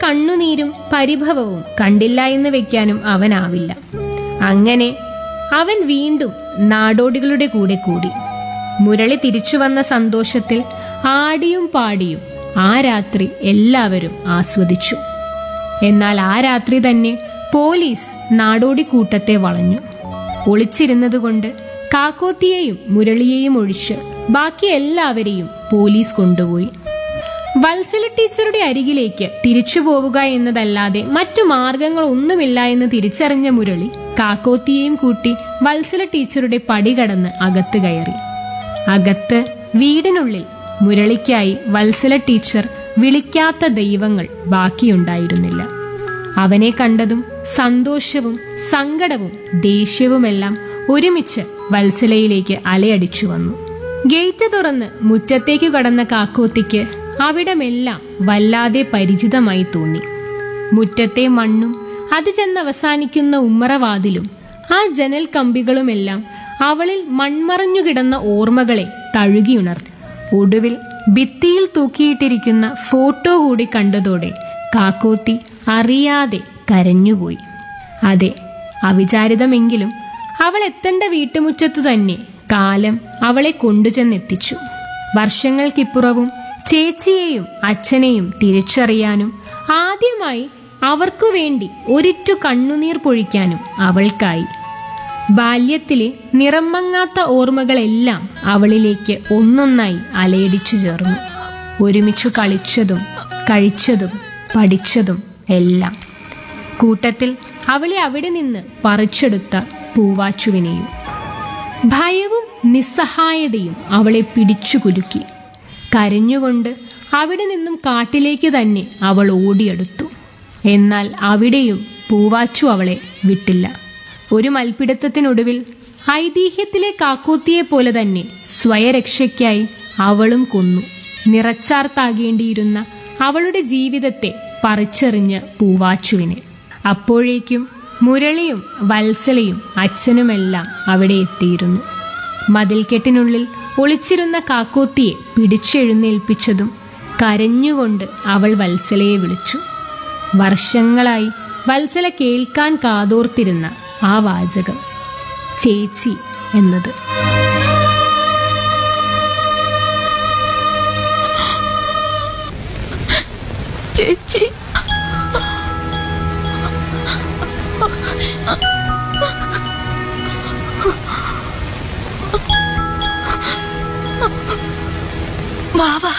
കണ്ണുനീരും പരിഭവവും കണ്ടില്ല എന്ന് വെക്കാനും അവനാവില്ല അങ്ങനെ അവൻ വീണ്ടും നാടോടികളുടെ കൂടെ കൂടി മുരളി തിരിച്ചു വന്ന സന്തോഷത്തിൽ ആടിയും പാടിയും ആ രാത്രി എല്ലാവരും ആസ്വദിച്ചു എന്നാൽ ആ രാത്രി തന്നെ പോലീസ് നാടോടി കൂട്ടത്തെ വളഞ്ഞു ഒളിച്ചിരുന്നതുകൊണ്ട് കാക്കോത്തിയെയും മുരളിയെയും ഒഴിച്ച് ബാക്കി എല്ലാവരെയും പോലീസ് കൊണ്ടുപോയി വത്സല ടീച്ചറുടെ അരികിലേക്ക് തിരിച്ചു പോവുക എന്നതല്ലാതെ മറ്റു മാർഗങ്ങളൊന്നുമില്ല എന്ന് തിരിച്ചറിഞ്ഞ മുരളി കാക്കോത്തിയെയും കൂട്ടി വത്സല ടീച്ചറുടെ പടി കടന്ന് അകത്ത് കയറി അകത്ത് വീടിനുള്ളിൽ മുരളിക്കായി വത്സല ടീച്ചർ വിളിക്കാത്ത ദൈവങ്ങൾ ബാക്കിയുണ്ടായിരുന്നില്ല അവനെ കണ്ടതും സന്തോഷവും സങ്കടവും ദേഷ്യവുമെല്ലാം ഒരുമിച്ച് വത്സലയിലേക്ക് അലയടിച്ചു വന്നു ഗേറ്റ് തുറന്ന് മുറ്റത്തേക്ക് കടന്ന കാക്കോത്തിക്ക് അവിടമെല്ലാം വല്ലാതെ പരിചിതമായി തോന്നി മുറ്റത്തെ മണ്ണും അത് ചെന്നവസാനിക്കുന്ന ഉമ്മറവാതിലും ആ ജനൽ കമ്പികളുമെല്ലാം അവളിൽ മൺമറഞ്ഞു കിടന്ന ഓർമ്മകളെ തഴുകിയുണർത്തി ഒടുവിൽ ഭിത്തിയിൽ തൂക്കിയിട്ടിരിക്കുന്ന ഫോട്ടോ കൂടി കണ്ടതോടെ കാക്കോത്തി അറിയാതെ കരഞ്ഞുപോയി അതെ അവിചാരിതമെങ്കിലും അവൾ എത്തേണ്ട വീട്ടുമുറ്റത്തു തന്നെ കാലം അവളെ കൊണ്ടുചെന്നെത്തിച്ചു വർഷങ്ങൾക്കിപ്പുറവും ചേച്ചിയെയും അച്ഛനെയും തിരിച്ചറിയാനും ആദ്യമായി അവർക്കു വേണ്ടി ഒരിറ്റു കണ്ണുനീർ പൊഴിക്കാനും അവൾക്കായി ബാല്യത്തിലെ നിറമങ്ങാത്ത ഓർമ്മകളെല്ലാം അവളിലേക്ക് ഒന്നൊന്നായി അലയടിച്ചു ചേർന്നു ഒരുമിച്ചു കളിച്ചതും കഴിച്ചതും പഠിച്ചതും എല്ലാം കൂട്ടത്തിൽ അവളെ അവിടെ നിന്ന് പറിച്ചെടുത്ത പൂവാച്ചുവിനെയും ഭയവും നിസ്സഹായതയും അവളെ പിടിച്ചു കുലുക്കി കരഞ്ഞുകൊണ്ട് അവിടെ നിന്നും കാട്ടിലേക്ക് തന്നെ അവൾ ഓടിയെടുത്തു എന്നാൽ അവിടെയും പൂവാച്ചു അവളെ വിട്ടില്ല ഒരു മൽപ്പിടുത്തത്തിനൊടുവിൽ ഐതിഹ്യത്തിലെ കാക്കൂത്തിയെ പോലെ തന്നെ സ്വയരക്ഷയ്ക്കായി അവളും കൊന്നു നിറച്ചാർത്താകേണ്ടിയിരുന്ന അവളുടെ ജീവിതത്തെ പറിച്ചെറിഞ്ഞ പൂവാച്ചുവിനെ അപ്പോഴേക്കും മുരളിയും വത്സലയും അച്ഛനുമെല്ലാം അവിടെ എത്തിയിരുന്നു മതിൽക്കെട്ടിനുള്ളിൽ ഒളിച്ചിരുന്ന കാക്കോത്തിയെ പിടിച്ചെഴുന്നേൽപ്പിച്ചതും കരഞ്ഞുകൊണ്ട് അവൾ വത്സലയെ വിളിച്ചു വർഷങ്ങളായി വത്സല കേൾക്കാൻ കാതോർത്തിരുന്ന ആ വാചകം ചേച്ചി എന്നത് ചേച്ചി വാവാ